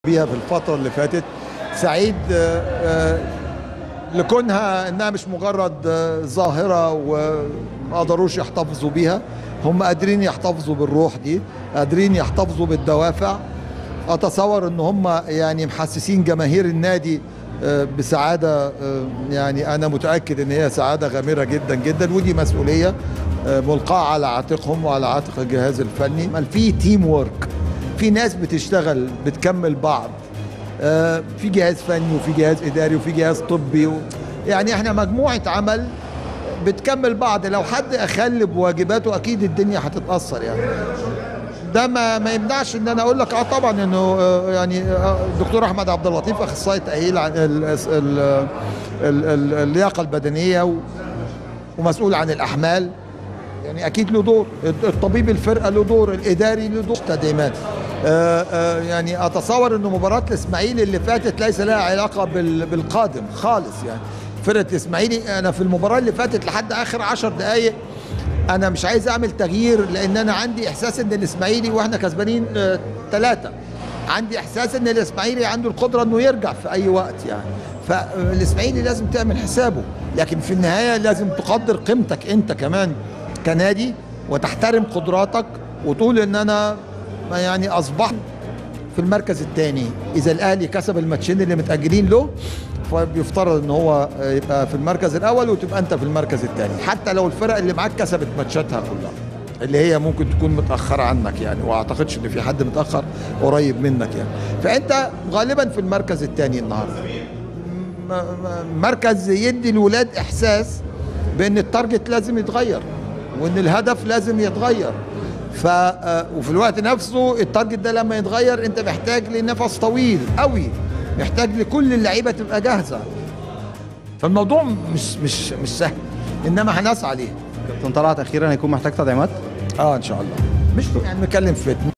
بيها في الفترة اللي فاتت سعيد آه، آه، لكونها انها مش مجرد آه، ظاهرة وما قدروش يحتفظوا بيها هم قادرين يحتفظوا بالروح دي قادرين يحتفظوا بالدوافع اتصور ان هم يعني محسسين جماهير النادي آه، بسعادة آه، يعني انا متأكد ان هي سعادة غامرة جدا جدا ودي مسؤولية آه، ملقاة على عاتقهم وعلى عاتق الجهاز الفني بل في تيم وورك في ناس بتشتغل بتكمل بعض آه، في جهاز فني وفي جهاز اداري وفي جهاز طبي و... يعني احنا مجموعه عمل بتكمل بعض لو حد اخل بواجباته اكيد الدنيا هتتاثر يعني ده ما ما يمنعش ان انا اقول لك اه طبعا انه آه، يعني آه، الدكتور احمد عبد اللطيف اخصائي تاهيل عن ال- ال- ال- ال- اللياقه البدنيه و- ومسؤول عن الاحمال يعني اكيد له دور الطبيب الفرقه له دور الاداري له دور تدعيمات آه، آه، يعني اتصور انه مباراه الاسماعيلي اللي فاتت ليس لها علاقه بال- بالقادم خالص يعني فرقه الاسماعيلي انا في المباراه اللي فاتت لحد اخر عشر دقائق انا مش عايز اعمل تغيير لان انا عندي احساس ان الاسماعيلي واحنا كسبانين ثلاثه عندي احساس ان الاسماعيلي عنده القدره انه يرجع في اي وقت يعني فالاسماعيلي لازم تعمل حسابه لكن في النهايه لازم تقدر قيمتك انت كمان كنادي وتحترم قدراتك وتقول ان انا يعني اصبحت في المركز الثاني اذا الاهلي كسب الماتشين اللي متاجلين له فبيفترض ان هو يبقى في المركز الاول وتبقى انت في المركز الثاني حتى لو الفرق اللي معاك كسبت ماتشاتها كلها اللي هي ممكن تكون متاخره عنك يعني واعتقدش ان في حد متاخر قريب منك يعني فانت غالبا في المركز الثاني النهارده م- م- مركز يدي الولاد احساس بان التارجت لازم يتغير وان الهدف لازم يتغير ف آه، وفي الوقت نفسه التارجت ده لما يتغير انت محتاج لنفس طويل قوي محتاج لكل اللعيبه تبقى جاهزه فالموضوع مش مش مش سهل انما هنسعى ليه كابتن طلعت اخيرا هيكون محتاج تدعيمات اه ان شاء الله مش يعني بنتكلم في